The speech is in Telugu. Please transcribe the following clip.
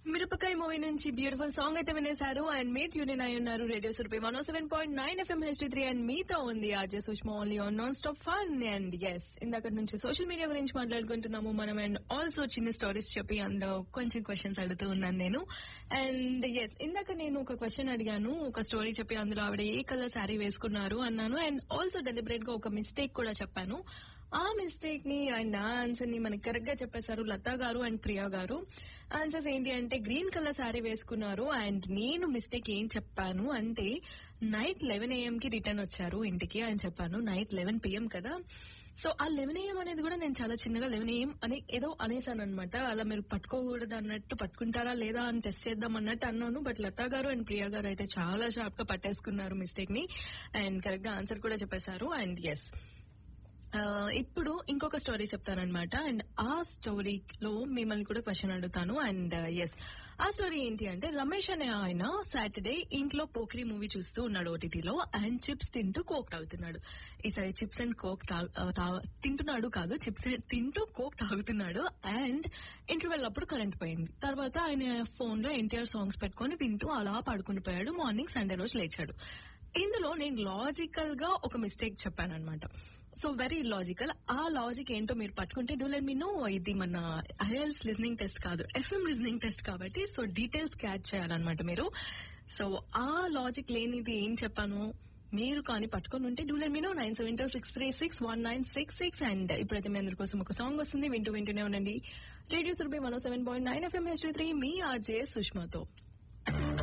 మిరపకాయ మూవీ నుంచి బ్యూటిఫుల్ సాంగ్ అయితే వినేశారు అండ్ మీ ట్యూన్ అయి ఉన్నారు radio Surabhi one seven point nine FM HD three and మీతో ఉంది RJ Sushma only on non stop fun and yes ఇందాక నుంచి సోషల్ మీడియా గురించి మాట్లాడుకుంటున్నాము మనం అండ్ ఆల్సో చిన్న స్టోరీస్ చెప్పి అందులో కొంచెం క్వశ్చన్స్ అడుగుతూ ఉన్నాను నేను అండ్ ఎస్ ఇందాక నేను ఒక క్వశ్చన్ అడిగాను ఒక స్టోరీ చెప్పి అందులో ఆవిడ ఏ కలర్ శారీ వేసుకున్నారు అన్నాను అండ్ ఆల్సో డెలిబరేట్ గా ఒక మిస్టేక్ కూడా చెప్పాను ఆ మిస్టేక్ ని అండ్ ఆ ఆన్సర్ ని మనకి కరెక్ట్ గా చెప్పేశారు లతా గారు అండ్ ప్రియా గారు ఆన్సర్స్ ఏంటి అంటే గ్రీన్ కలర్ శారీ వేసుకున్నారు అండ్ నేను మిస్టేక్ ఏం చెప్పాను అంటే నైట్ లెవెన్ ఏఎం కి రిటర్న్ వచ్చారు ఇంటికి అని చెప్పాను నైట్ లెవెన్ పిఎం కదా సో ఆ లెవెన్ ఏఎం అనేది కూడా నేను చాలా చిన్నగా లెవెన్ ఏఎం అని ఏదో అనేసాను అనమాట అలా మీరు పట్టుకోకూడదు అన్నట్టు పట్టుకుంటారా లేదా అని టెస్ట్ చేద్దాం అన్నట్టు అన్నాను బట్ లతా గారు అండ్ ప్రియా గారు అయితే చాలా షార్ప్ గా పట్టేసుకున్నారు మిస్టేక్ ని అండ్ కరెక్ట్ గా ఆన్సర్ కూడా చెప్పేశారు అండ్ ఎస్ ఆ, ఇప్పుడు ఇంకొక స్టోరీ చెప్తానన్నమాట అండ్ ఆ స్టోరీలో మిమ్మల్ని కూడా క్వశ్చన్ అడుగుతాను అండ్ ఎస్ ఆ స్టోరీ ఏంటి అంటే రమేష్ అనే ఆయన సాటర్డే ఇంట్లో పోక్రీ మూవీ చూస్తూ ఉన్నాడు ఓటీటీలో అండ్ చిప్స్ తింటూ కోక్ తాగుతున్నాడు ఈసారి చిప్స్ అండ్ కోక్ తా- ఆ, తా- తింటున్నాడు కాదు చిప్స్ తింటూ కోక్ తాగుతున్నాడు అండ్ ఇంటర్వెల్ అప్పుడు కరెంట్ పోయింది తర్వాత ఆయన ఫోన్ లో ఎన్టీఆర్ సాంగ్స్ పెట్టుకొని వింటూ అలా పడుకుని పోయాడు మార్నింగ్ సండే రోజు లేచాడు ఇందులో నేను లాజికల్ గా ఒక మిస్టేక్ చెప్పాను అనమాట సో వెరీ లాజికల్ ఆ లాజిక్ ఏంటో మీరు పట్టుకుంటే డూ లెట్ మీ నో ఇది మన ఐఎల్స్ లిజనింగ్ టెస్ట్ కాదు ఎఫ్ఎం లిజనింగ్ టెస్ట్ కాబట్టి సో డీటెయిల్స్ క్యాచ్ చేయాలన్నమాట మీరు సో ఆ లాజిక్ లేనిది ఏం చెప్పాను మీరు కానీ పట్టుకొని ఉంటే do let me know nine seven two six three six one nine six six and ఇప్పుడైతే మీ అందరి కోసం ఒక సాంగ్ వస్తుంది వింటూ వింటూనే ఉండండి radio Surabhi one seven point nine FM H three మీ ఆర్జే సుష్మాతో